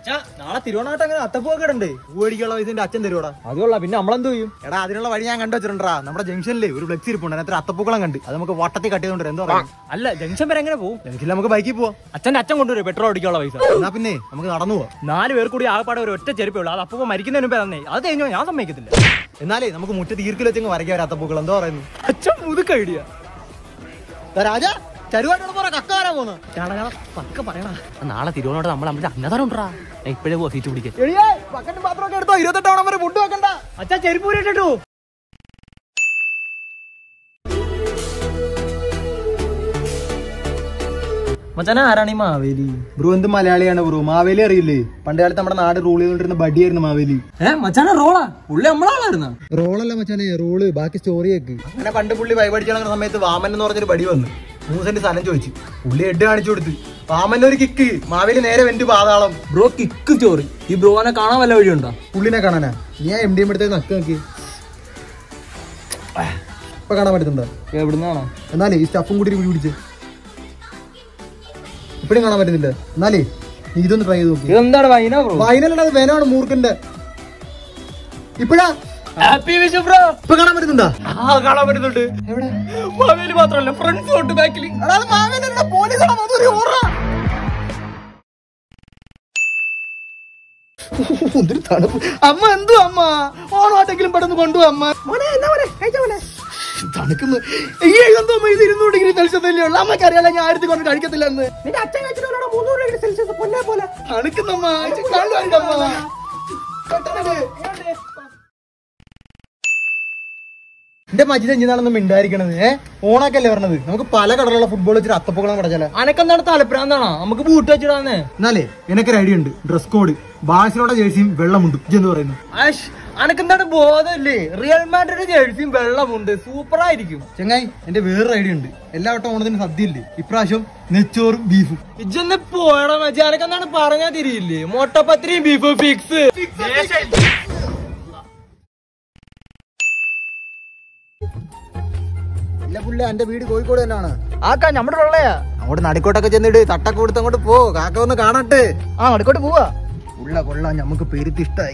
അച്ഛാ നാളെ തിരുവോണാട്ടം അങ്ങനെ അത്തപ്പൂവൊക്കെ ഇടണ്ടേ പൂവടിക്കുള്ള പൈസ എന്റെ അച്ഛൻ തരുവാടാ അതുകൊള്ള പിന്നെ നമ്മളെന്ത് ചെയ്യും എടാ അതിനുള്ള വഴി ഞാൻ കണ്ടു വെച്ചിട്ടുണ്ടാ നമ്മുടെ ജംഗ്ഷനിൽ ഒരു ഫ്ലെക്സ് ഇരിപ്പുണ്ട് അതിനകത്ത് ഒരു അത്തപ്പൂക്കളം കണ്ട് അത് നമുക്ക് വട്ടത്തിൽ കട്ട് ചെയ്തോണ്ട് എന്താ പറയാ അല്ല ജംഗ്ഷൻ വരെ എങ്ങനെ പോകും ജംഗ്ഷനിൽ നമുക്ക് ബൈക്കിൽ പോവാം അച്ഛന്റെ അച്ഛൻ കൊണ്ടുവരും പെട്രോൾ അടിക്കാനുള്ള പൈസ എന്നാ പിന്നെ നമുക്ക് നടന്നു പോവാം നാല് പേർ കൂടി ആകപ്പാടെ ഒരു ഒറ്റ ചെരുപ്പേ ഉള്ളൂ അത് അപ്പൂപ്പ മരിക്കുന്നതിന് മുമ്പേ തന്നെ അത് കഴിഞ്ഞോ ഞാൻ സമ്മതിക്കത്തില്ല എന്നാലേ നമുക്ക് മുറ്റത്ത് ഈർക്കിൽ വെച്ചങ്ങ് വരയ്ക്കാൻ ഒരു അത്തപ്പൂക്കളം എന്താ പറയുന്നു അച്ഛൻ മുതുക്ക ഐഡിയ ദാ രാജ ചരുവാട്ടോട് പറ കക്ക വരാൻ പോന്നു പക്ക പറയണ നാളെ തിരുവോണോട്ട് നമ്മൾ നമ്മുടെ അന്നദാനം ഉണ്ടാ ഇപ്പോഴേ പോവാ സീറ്റ് പിടിക്കാൻ എളിയേ ബക്കറ്റും പാത്രമൊക്കെ എടുത്തോ ഇരുപത്തെട്ടോണം വരെ ഫുഡ് വെക്കണ്ട അച്ഛാ ചെരുപ്പൂരി ഇട്ടിട്ടു മച്ചാന ആരാണ് ഈ മാവേലി ബ്രോ എന്ത് മലയാളിയാണ് ബ്രോ മാവേലി അറിയില്ലേ പണ്ട് കാലത്ത് നമ്മുടെ നാട് റൂൾ ചെയ്തോണ്ടിരുന്ന ബഡിയായിരുന്നു മാവേലി ഏ മച്ചാന റോളാ പുള്ളി നമ്മളാളായിരുന്ന റോളല്ല മച്ചാനെ റോള് ബാക്കി സ്റ്റോറി കേക്ക് അങ്ങനെ പണ്ട് പുള്ളി വൈബടിച്ചു നടക്കുന്ന സമയത്ത് വാമൻ എന്ന് പറഞ്ഞൊരു ബടി വന്നു മൂന്ന് സെന്റ് സ്ഥലം ചോദിച്ചു പുള്ളി എഡ് കാണിച്ചു കൊടുത്ത് വാമന്റെ ഒരു കിക്ക് മാവേലി നേരെ വെന്റ് പാതാളം ബ്രോ കിക്ക് ചോറി ഈ ബ്രോനെ കാണാൻ വല്ല വഴിയുണ്ടോ പുള്ളിനെ കാണാനാ നീ എം ഡി എം എടുത്തേ നക്ക് നോക്കി ഇപ്പൊ കാണാൻ പറ്റുന്നുണ്ടോ എവിടുന്നാണോ എന്നാലേ ഈ സ്റ്റഫും കൂടി ഒരു പിടിച്ച് ഇപ്പഴും കാണാൻ പറ്റുന്നില്ല എന്നാലേ നീ ഇതൊന്ന് ട്രൈ ചെയ്ത് നോക്കി ഇതെന്താണ് വൈന ബ്രോ ഫൈനലാണ് അത് വേനാണ് മൂർഖന്റെ ഇപ്പഴാ ഹാപ്പി വിഷു ബ്രോ ഇപ്പൊ കാണാൻ പറ്റുന്നുണ്ടോ ആ കാണാൻ പറ്റുന്നുണ്ട് എവിടെ മാവേലി മാത്രമല്ല ഫ്രണ്ട്സ് തൊട്ട് ബാക്കിൽ എടാ, അത് മാവേലിയല്ല, പോലീസാണ്, അതൊരു ഓറ. എന്തൊരു തണുപ്പ് അമ്മ എന്തു അമ്മ ഓണമാട്ടെങ്കിലും പെട്ടെന്ന് കൊണ്ടുപോ അമ്മ മോനെ എന്നാ മോനെ കഴിച്ചാ മോനെ തണുക്കുന്നു ഈ എഴുതന്തോ ഇത് ഇരുന്നൂറ് ഡിഗ്രി സെൽഷ്യസ് അല്ലേ ഉള്ളു അമ്മക്ക് അറിയാലോ ഞാൻ ആയിരത്തി കൊണ്ട് കഴിക്കത്തില്ല എന്ന് നിന്റെ അച്ഛൻ കഴിച്ചിട്ടുള്ള മുന്നൂറ് ഡിഗ്രി സെൽഷ്യസ് പൊന്നെ പോലെ തണുക്കുന്നമ്മ കാണുവാണ്ടമ്മ പെട്ടെന്ന് എന്റെ മജിദ ഇഞ്ഞാണെന്ന് മിണ്ടായിരിക്കണത് ഏഹ് ഓണാക്കല്ലേ പറഞ്ഞത് നമുക്ക് പല കടലുള്ള ഫുട്ബോൾ വെച്ചിട്ട് അത്തപ്പൂക്കളം കടച്ചാലേ അനക്കെന്താണ് തലപ്രാന്താണോ നമുക്ക് ബൂട്ട് വെച്ചിടാന്ന് എന്നാലേ എനിക്കൊരു ഐഡിയ ഉണ്ട് ഡ്രസ് കോഡ് ബാഴ്സലോടെ ജേഴ്സിയും വെള്ളമുണ്ട് എന്ന് പറയുന്നു ആഷ് അനക്കെന്താണ് ബോധമില്ലേ റിയൽ മാഡ്രിഡ് ജേഴ്സിയും വെള്ളമുണ്ട് സൂപ്പർ ആയിരിക്കും ചെങ്ങായി എന്റെ വേറൊരു ഐഡിയ ഉണ്ട് എല്ലാ വട്ടം ഓണത്തിന് സദ്യ ഇല്ലേ ഇപ്രാവശ്യം നെച്ചോറും ബീഫും ഇജ്ജൊന്ന് പോയടാ മച്ചി അനക്കെന്താണ് പറഞ്ഞാ തിരിയില്ലേ മുട്ടപ്പത്തിരിയും ബീഫ് ഫിക്സ് ഇല്ല പുള്ള എന്റെ വീട് കോഴിക്കോട് തന്നെയാണ് ആക്കാ നമ്മുടെ ഉള്ളയാ അങ്ങോട്ട് നടിക്കോട്ടൊക്കെ ചെന്നിട്ട് തട്ടൊക്കെ കൊടുത്ത് അങ്ങോട്ട് പോ കാക്ക ഒന്ന് കാണട്ടെ ആ അടുക്കോട്ട് പോവാ ഉള്ള കൊള്ളാം നമുക്ക് പെരുത്തി ഇഷ്ടായി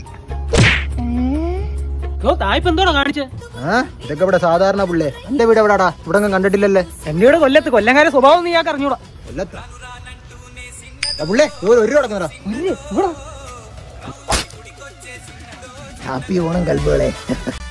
ഓ തായ്പ എന്തോടാ കാണിച്ചേ ആ ഇതൊക്കെ ഇവിടെ സാധാരണ പുള്ളേ എന്റെ വീട് എവിടാടാ ഇവിടെ ഒന്നും കണ്ടിട്ടില്ലല്ലേ എന്നോട് കൊല്ലത്ത് കൊല്ലങ്കാരെ സ്വഭാവം നീ ആക്ക് അറിഞ്ഞൂടാ കൊല്ലത്താ ആ പുള്ളേ ഒരു ഒരു കിടക്കുന്നതാ ഹാപ്പി ഓണം കൽബുകളെ